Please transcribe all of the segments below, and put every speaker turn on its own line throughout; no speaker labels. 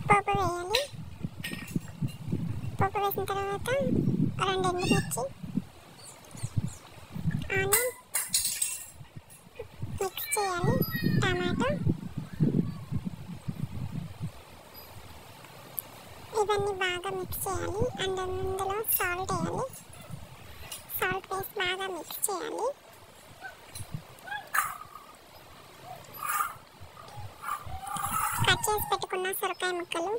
పోపు వేయాలి పోపు వేసిన తర్వాత రెండు ఎండుమిర్చి ఆనియన్ మిక్స్ చేయాలి టమాటో ఇవన్నీ బాగా మిక్స్ చేయాలి అండ్ అందులో సాల్ట్ వేయాలి సాల్ట్ వేసి బాగా మిక్స్ చేయాలి కట్ చేసి పెట్టుకున్న సొరకాయ ముక్కలు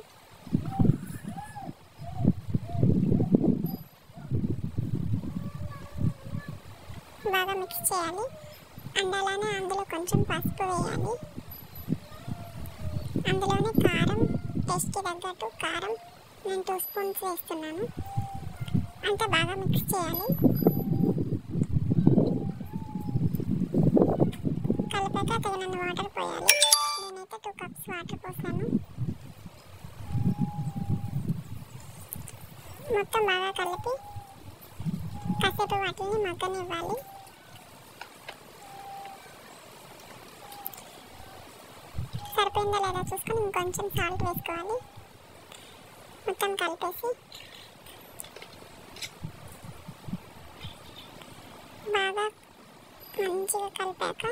బాగా మిక్స్ చేయాలి అండ్ అలానే అందులో కొంచెం పసుపు వేయాలి అందులోనే కారం టేస్ట్కి తగ్గట్టు కారం నేను టూ స్పూన్స్ వేస్తున్నాను అంతా బాగా మిక్స్ చేయాలి కలిపాక తగినంత వాటర్ పోయాలి నేనైతే టూ కప్స్ వాటర్ పోసాను మొత్తం బాగా కలిపి కాసేపు వాటిని మగ్గనివ్వాలి సరిపోయిందా లేదా చూసుకొని ఇంకొంచెం సాల్ట్ వేసుకోవాలి మొత్తం కలిపేసి బాగా మంచిగా కలిపాక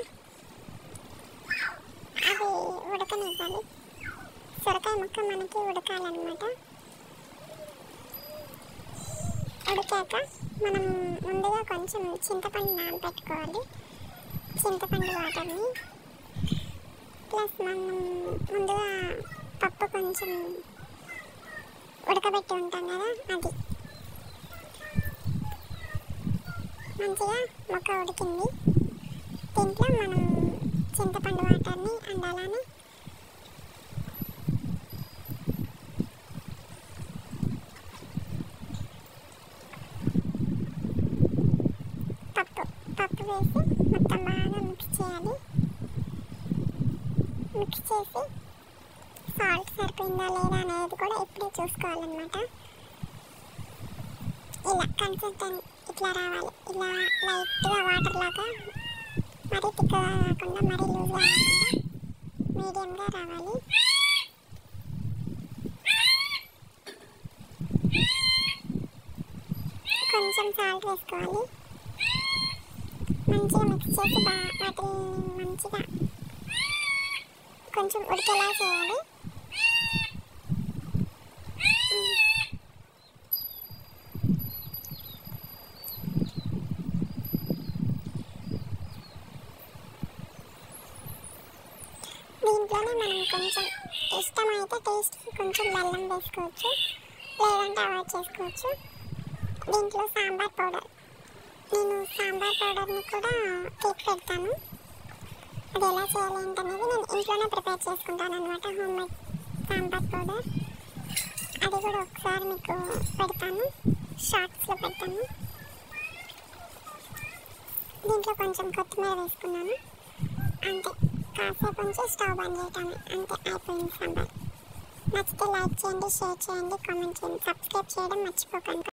అది ఉడకనివ్వాలి సొరకాయ ముక్క మనకి ఉడకాలన్నమాట ఉడికాక మనం ముందుగా కొంచెం చింతపండు నానబెట్టుకోవాలి చింతపండు వాటర్ని ప్లస్ మనం ముందుగా పప్పు కొంచెం ఉడకబెట్టి ఉంటాం కదా అది మంచిగా మొక్క ఉడికింది దీంట్లో మనం చింతపండు వాటర్ని అండ్ అలానే పప్పు పప్పు వేసి మొత్తం బాగా మిక్స్ చేయాలి మిక్స్ చేసి సాల్ట్ సరిపోయిందా లేదా అనేది కూడా ఇప్పుడే చూసుకోవాలన్నమాట ఇలా కన్సిస్టెంట్ ఇట్లా రావాలి ఇలా లైట్గా వాటర్ లాగా మరీ తిక్కగా కాకుండా మరీ లూజ్గా కాకుండా మీడియంగా రావాలి కొంచెం సాల్ట్ వేసుకోవాలి మంచిగా మిక్స్ చేసి బా వాటిని మంచిగా కొంచెం ఉడికేలా చేయాలి దీంట్లోనే మనం కొంచెం ఇష్టమైతే టేస్ట్ కొంచెం బెల్లం వేసుకోవచ్చు లేదంటే అవాయిడ్ చేసుకోవచ్చు దీంట్లో సాంబార్ పౌడర్ నేను సాంబార్ పౌడర్ని కూడా కేక్ పెడతాను అది ఎలా చేయాలి ఏంటనేది నేను ఇంట్లోనే ప్రిపేర్ చేసుకుంటాను అనమాట హోమ్ మేడ్ సాంబార్ పౌడర్ అది కూడా ఒకసారి మీకు పెడతాను షార్ట్స్లో పెడతాను దీంట్లో కొంచెం కొత్తిమీర వేసుకున్నాను అంతే కాసేపు ఉంచి స్టవ్ బంద్ చేయటమే అంతే అయిపోయింది సాంబార్ నచ్చితే లైక్ చేయండి షేర్ చేయండి కామెంట్ చేయండి సబ్స్క్రైబ్ చేయడం మర్చిపోకండి